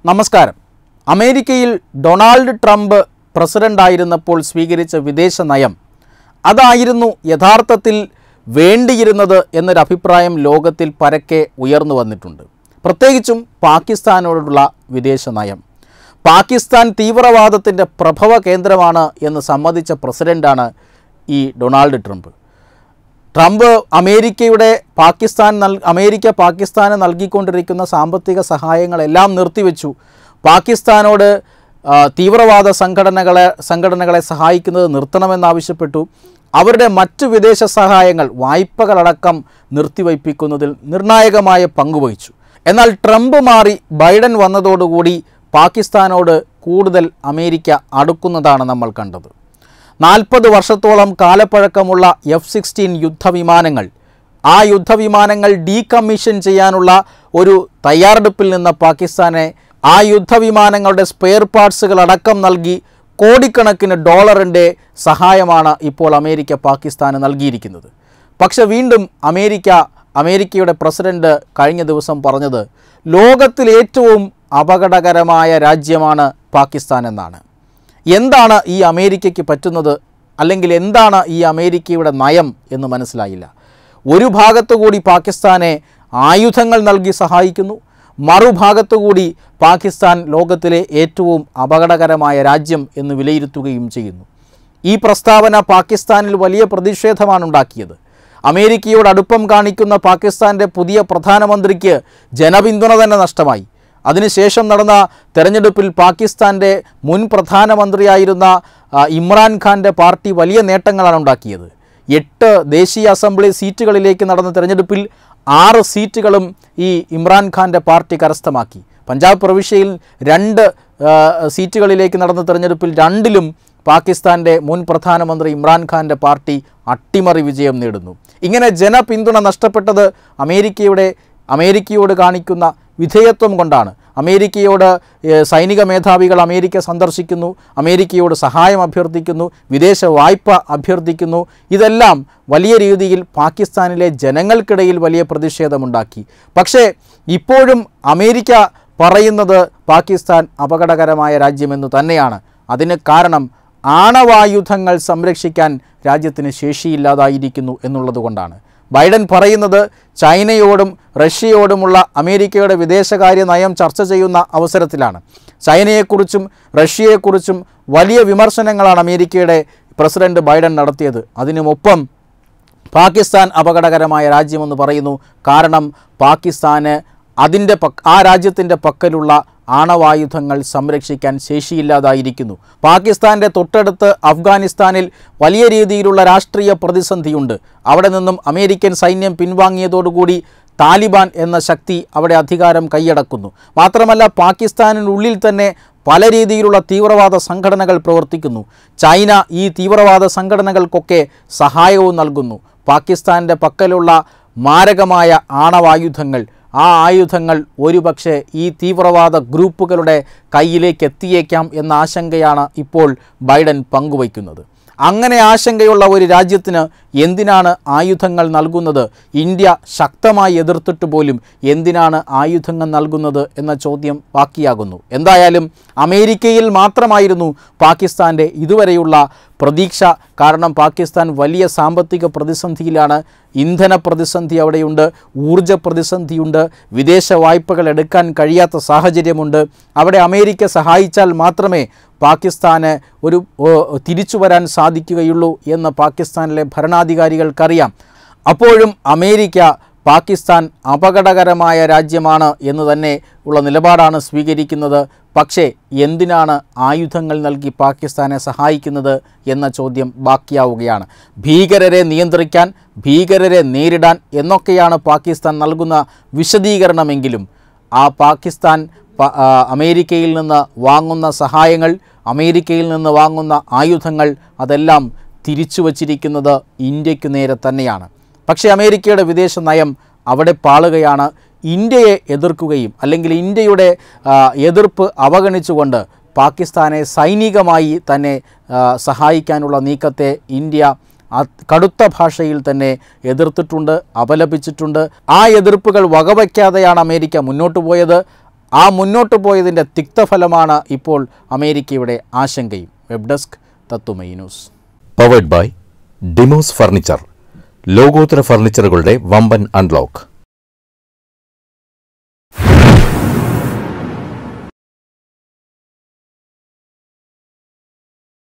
നമസ്കാരം അമേരിക്കയിൽ Donald Trump പ്രസിഡൻ്റായിരുന്നപ്പോൾ സ്വീകരിച്ച വിദേശ നയം അതായിരുന്നു യഥാർത്ഥത്തിൽ വേണ്ടിയിരുന്നത് എന്നൊരു അഭിപ്രായം ലോകത്തിൽ പരക്കെ ഉയർന്നു വന്നിട്ടുണ്ട് പ്രത്യേകിച്ചും പാകിസ്ഥാനോടുള്ള വിദേശ നയം പാകിസ്ഥാൻ തീവ്രവാദത്തിൻ്റെ പ്രഭവ കേന്ദ്രമാണ് എന്ന് സമ്മതിച്ച പ്രസിഡൻ്റാണ് ഈ ഡൊണാൾഡ് ട്രംപ് ട്രംപ് അമേരിക്കയുടെ പാകിസ്ഥാൻ നൽ അമേരിക്ക പാകിസ്ഥാന് നൽകിക്കൊണ്ടിരിക്കുന്ന സാമ്പത്തിക സഹായങ്ങളെല്ലാം നിർത്തിവെച്ചു പാകിസ്ഥാനോട് ആ, തീവ്രവാദ സംഘടനകളെ സംഘടനകളെ സഹായിക്കുന്നത് നിർത്തണമെന്നാവശ്യപ്പെട്ടു അവരുടെ മറ്റു വിദേശ സഹായങ്ങൾ വായ്പകളടക്കം നിർത്തിവയ്പ്പിക്കുന്നതിൽ നിർണായകമായ പങ്കുവഹിച്ചു എന്നാൽ ട്രംപ് മാറി ബൈഡൻ വന്നതോടുകൂടി പാകിസ്ഥാനോട് കൂടുതൽ അമേരിക്ക അടുക്കുന്നതാണ് നമ്മൾ കണ്ടത് നാൽപ്പത് വർഷത്തോളം കാലപ്പഴക്കമുള്ള എഫ് സിക്സ്റ്റീൻ യുദ്ധവിമാനങ്ങൾ ആ യുദ്ധവിമാനങ്ങൾ ഡീകമ്മീഷൻ ചെയ്യാനുള്ള ഒരു തയ്യാറെടുപ്പിൽ നിന്ന് പാകിസ്ഥാനെ ആ യുദ്ധവിമാനങ്ങളുടെ സ്പെയർ പാർട്സുകൾ അടക്കം നൽകി കോടിക്കണക്കിന് ഡോളറിൻ്റെ സഹായമാണ് ഇപ്പോൾ അമേരിക്ക പാകിസ്ഥാന് നൽകിയിരിക്കുന്നത് പക്ഷെ വീണ്ടും അമേരിക്ക അമേരിക്കയുടെ പ്രസിഡന്റ് കഴിഞ്ഞ ദിവസം പറഞ്ഞത് ലോകത്തിൽ ഏറ്റവും അപകടകരമായ രാജ്യമാണ് പാകിസ്ഥാൻ എന്നാണ് എന്താണ് ഈ അമേരിക്കയ്ക്ക് പറ്റുന്നത് അല്ലെങ്കിൽ എന്താണ് ഈ അമേരിക്കയുടെ നയം എന്ന് മനസ്സിലായില്ല ഒരു ഭാഗത്തുകൂടി പാകിസ്ഥാനെ ആയുധങ്ങൾ നൽകി സഹായിക്കുന്നു മറുഭാഗത്തുകൂടി പാകിസ്ഥാൻ ലോകത്തിലെ ഏറ്റവും അപകടകരമായ രാജ്യം എന്ന് വിലയിരുത്തുകയും ചെയ്യുന്നു ഈ പ്രസ്താവന പാകിസ്ഥാനിൽ വലിയ പ്രതിഷേധമാണ് ഉണ്ടാക്കിയത് അമേരിക്കയോട് അടുപ്പം കാണിക്കുന്ന പാകിസ്ഥാൻ്റെ പുതിയ പ്രധാനമന്ത്രിക്ക് ജനപിന്തുണ തന്നെ നഷ്ടമായി അതിനുശേഷം നടന്ന തെരഞ്ഞെടുപ്പിൽ പാകിസ്ഥാൻ്റെ മുൻ പ്രധാനമന്ത്രിയായിരുന്ന ആ, ഇമ്രാൻഖാൻ്റെ പാർട്ടി വലിയ നേട്ടങ്ങളാണ് ഉണ്ടാക്കിയത് എട്ട് ദേശീയ അസംബ്ലി സീറ്റുകളിലേക്ക് നടന്ന തെരഞ്ഞെടുപ്പിൽ ആറ് സീറ്റുകളും ഈ ഇമ്രാൻഖാൻ്റെ പാർട്ടി കരസ്ഥമാക്കി പഞ്ചാബ് പ്രവിശ്യയിൽ രണ്ട് ആ, സീറ്റുകളിലേക്ക് നടന്ന തെരഞ്ഞെടുപ്പിൽ രണ്ടിലും പാകിസ്ഥാൻ്റെ മുൻ പ്രധാനമന്ത്രി ഇമ്രാൻഖാൻ്റെ പാർട്ടി അട്ടിമറി വിജയം നേടുന്നു ഇങ്ങനെ ജനപിന്തുണ നഷ്ടപ്പെട്ടത് അമേരിക്കയുടെ അമേരിക്കയോട് കാണിക്കുന്ന വിധേയത്വം കൊണ്ടാണ് അമേരിക്കയോട് ഏഹ്, സൈനിക മേധാവികൾ അമേരിക്ക സന്ദർശിക്കുന്നു അമേരിക്കയോട് സഹായം അഭ്യർത്ഥിക്കുന്നു വിദേശ വായ്പ അഭ്യർത്ഥിക്കുന്നു ഇതെല്ലാം വലിയ രീതിയിൽ പാകിസ്ഥാനിലെ ജനങ്ങൾക്കിടയിൽ വലിയ പ്രതിഷേധമുണ്ടാക്കി പക്ഷേ ഇപ്പോഴും അമേരിക്ക പറയുന്നത് പാകിസ്ഥാൻ അപകടകരമായ രാജ്യമെന്ന് തന്നെയാണ് അതിന് കാരണം ആണവായുധങ്ങൾ സംരക്ഷിക്കാൻ രാജ്യത്തിന് ശേഷിയില്ലാതായിരിക്കുന്നു എന്നുള്ളതുകൊണ്ടാണ് ബൈഡൻ പറയുന്നത് ചൈനയോടും റഷ്യയോടുമുള്ള അമേരിക്കയുടെ വിദേശകാര്യ നയം ചർച്ച ചെയ്യുന്ന അവസരത്തിലാണ് ചൈനയെക്കുറിച്ചും റഷ്യയെക്കുറിച്ചും വലിയ വിമർശനങ്ങളാണ് അമേരിക്കയുടെ പ്രസിഡന്റ് ബൈഡൻ നടത്തിയത് അതിനുമൊപ്പം പാകിസ്ഥാൻ അപകടകരമായ രാജ്യമെന്ന് പറയുന്നു കാരണം പാകിസ്ഥാന് അതിൻ്റെ പക് ആ രാജ്യത്തിൻ്റെ പക്കലുള്ള ആണവായുധങ്ങൾ സംരക്ഷിക്കാൻ ശേഷിയില്ലാതായിരിക്കുന്നു പാകിസ്ഥാൻ്റെ തൊട്ടടുത്ത് അഫ്ഗാനിസ്ഥാനിൽ വലിയ രീതിയിലുള്ള രാഷ്ട്രീയ പ്രതിസന്ധിയുണ്ട് അവിടെ നിന്നും അമേരിക്കൻ സൈന്യം പിൻവാങ്ങിയതോടുകൂടി താലിബാൻ എന്ന ശക്തി അവിടെ അധികാരം കൈയടക്കുന്നു മാത്രമല്ല പാകിസ്ഥാനിനുള്ളിൽ തന്നെ പല രീതിയിലുള്ള തീവ്രവാദ സംഘടനകൾ പ്രവർത്തിക്കുന്നു ചൈന ഈ തീവ്രവാദ സംഘടനകൾക്കൊക്കെ സഹായവും നൽകുന്നു പാകിസ്ഥാൻ്റെ പക്കലുള്ള മാരകമായ ആണവായുധങ്ങൾ ആ ആയുധങ്ങൾ ഒരുപക്ഷെ ഈ തീവ്രവാദ ഗ്രൂപ്പുകളുടെ കയ്യിലേക്ക് എത്തിയേക്കാം എന്ന ആശങ്കയാണ് ഇപ്പോൾ ബൈഡൻ പങ്കുവയ്ക്കുന്നത് അങ്ങനെ ആശങ്കയുള്ള ഒരു രാജ്യത്തിന് എന്തിനാണ് ആയുധങ്ങൾ നൽകുന്നത് ഇന്ത്യ ശക്തമായി എതിർത്തിട്ട് പോലും എന്തിനാണ് ആയുധങ്ങൾ നൽകുന്നത് എന്ന ചോദ്യം ബാക്കിയാകുന്നു എന്തായാലും അമേരിക്കയിൽ മാത്രമായിരുന്നു പാകിസ്ഥാൻ്റെ ഇതുവരെയുള്ള പ്രതീക്ഷ കാരണം പാകിസ്ഥാൻ വലിയ സാമ്പത്തിക പ്രതിസന്ധിയിലാണ് ഇന്ധന പ്രതിസന്ധി അവിടെയുണ്ട് ഊർജ പ്രതിസന്ധിയുണ്ട് വിദേശ വായ്പകൾ എടുക്കാൻ കഴിയാത്ത സാഹചര്യമുണ്ട് അവിടെ അമേരിക്ക സഹായിച്ചാൽ മാത്രമേ പാകിസ്ഥാന് ഒരു ഓ, തിരിച്ചു വരാൻ സാധിക്കുകയുള്ളൂ എന്ന് പാകിസ്ഥാനിലെ ഭരണാധികാരികൾക്കറിയാം അപ്പോഴും അമേരിക്ക പാകിസ്ഥാൻ അപകടകരമായ രാജ്യമാണ് എന്ന് തന്നെ ഉള്ള നിലപാടാണ് സ്വീകരിക്കുന്നത് പക്ഷേ എന്തിനാണ് ആയുധങ്ങൾ നൽകി പാകിസ്ഥാനെ സഹായിക്കുന്നത് എന്ന ചോദ്യം ബാക്കിയാവുകയാണ് ഭീകരരെ നിയന്ത്രിക്കാൻ ഭീകരരെ നേരിടാൻ എന്നൊക്കെയാണ് പാകിസ്ഥാൻ നൽകുന്ന വിശദീകരണമെങ്കിലും ആ പാകിസ്ഥാൻ പ- ആ, അമേരിക്കയിൽ നിന്ന് വാങ്ങുന്ന സഹായങ്ങൾ അമേരിക്കയിൽ നിന്ന് വാങ്ങുന്ന ആയുധങ്ങൾ അതെല്ലാം തിരിച്ചു വച്ചിരിക്കുന്നത് ഇന്ത്യക്ക് നേരെ തന്നെയാണ് പക്ഷേ അമേരിക്കയുടെ വിദേശ നയം അവിടെ പാളുകയാണ് ഇന്ത്യയെ എതിർക്കുകയും അല്ലെങ്കിൽ ഇന്ത്യയുടെ ആ, എതിർപ്പ് അവഗണിച്ചുകൊണ്ട് പാകിസ്ഥാനെ സൈനികമായി തന്നെ ആ, സഹായിക്കാനുള്ള നീക്കത്തെ ഇന്ത്യ അത് കടുത്ത ഭാഷയിൽ തന്നെ എതിർത്തിട്ടുണ്ട് അപലപിച്ചിട്ടുണ്ട് ആ എതിർപ്പുകൾ വകവയ്ക്കാതെയാണ് അമേരിക്ക മുന്നോട്ട് പോയത് ആ മുന്നോട്ട് പോയതിൻ്റെ തിക്തഫലമാണ് ഇപ്പോൾ അമേരിക്കയുടെ ആശങ്കയും വെബ് ഡെസ്ക് തത്തുമൈ news powered by Demos furniture ലോകോത്തര ഫർണിച്ചറുകളുടെ വമ്പൻ അൺലോക്ക്